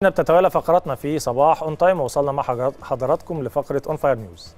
بتتوالى فقراتنا في صباح اون تايم ووصلنا مع حضراتكم لفقره اون فاير نيوز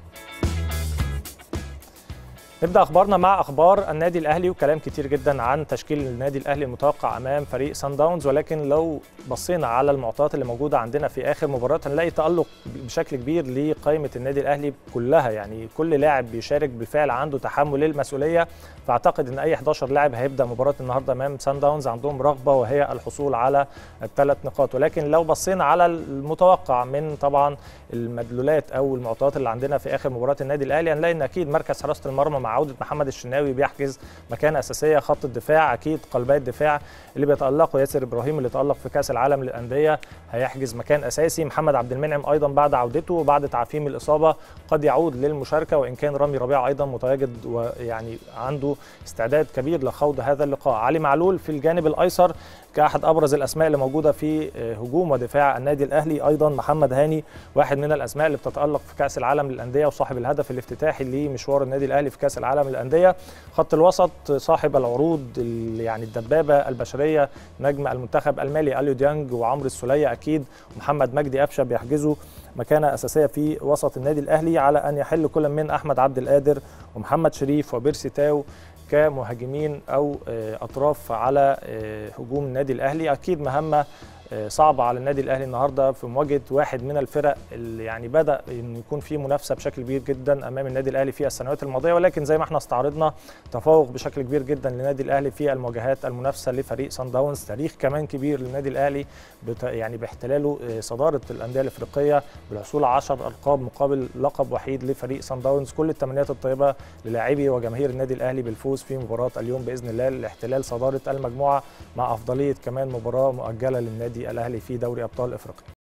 نبدا اخبارنا مع اخبار النادي الاهلي وكلام كتير جدا عن تشكيل النادي الاهلي المتوقع امام فريق سان داونز ولكن لو بصينا على المعطيات اللي موجوده عندنا في اخر مباراه هنلاقي تالق بشكل كبير لقائمه النادي الاهلي كلها يعني كل لاعب بيشارك بالفعل عنده تحمل المسؤوليه فاعتقد ان اي 11 لاعب هيبدا مباراه النهارده امام سان داونز عندهم رغبه وهي الحصول على الثلاث نقاط ولكن لو بصينا على المتوقع من طبعا المدلولات او المعطيات اللي عندنا في اخر مباراه النادي الاهلي هنلاقي ان اكيد مركز حراسه المرمى مع عوده محمد الشناوي بيحجز مكانه اساسيه خط الدفاع اكيد قلبي الدفاع اللي بيتالقوا ياسر ابراهيم اللي تالق في كاس العالم للانديه هيحجز مكان اساسي محمد عبد المنعم ايضا بعد عودته وبعد تعافيه من الاصابه قد يعود للمشاركه وان كان رامي ربيعه ايضا متواجد ويعني عنده استعداد كبير لخوض هذا اللقاء علي معلول في الجانب الايسر كاحد ابرز الاسماء اللي موجوده في هجوم ودفاع النادي الاهلي ايضا محمد هاني واحد من الاسماء اللي بتتالق في كاس العالم للانديه وصاحب الهدف الافتتاحي لمشوار النادي الاهلي في كاس العالم للانديه خط الوسط صاحب العروض يعني الدبابه البشريه نجم المنتخب المالي اليو ديانج وعمرو السوليه اكيد ومحمد مجدي قفشه بيحجزوا مكانه اساسيه في وسط النادي الاهلي على ان يحل كل من احمد عبد القادر ومحمد شريف وبيرسي تاو كمهاجمين او اطراف على هجوم النادي الاهلي اكيد مهمه صعبة على النادي الأهلي النهاردة في مواجهة واحد من الفرق اللي يعني بدأ إن يكون فيه منافسة بشكل كبير جدا أمام النادي الأهلي في السنوات الماضية ولكن زي ما احنا استعرضنا تفوق بشكل كبير جدا للنادي الأهلي في المواجهات المنافسة لفريق سان داونز تاريخ كمان كبير للنادي الأهلي يعني باحتلاله صدارة الأندية الأفريقية بالحصول على 10 ألقاب مقابل لقب وحيد لفريق سان داونز كل التمنيات الطيبة للاعبي وجماهير النادي الأهلي بالفوز في مباراة اليوم بإذن الله لاحتلال صدارة المجموعة مع أفضلية كمان مباراة مؤجلة للنادي الاهلي في دوري ابطال افريقيا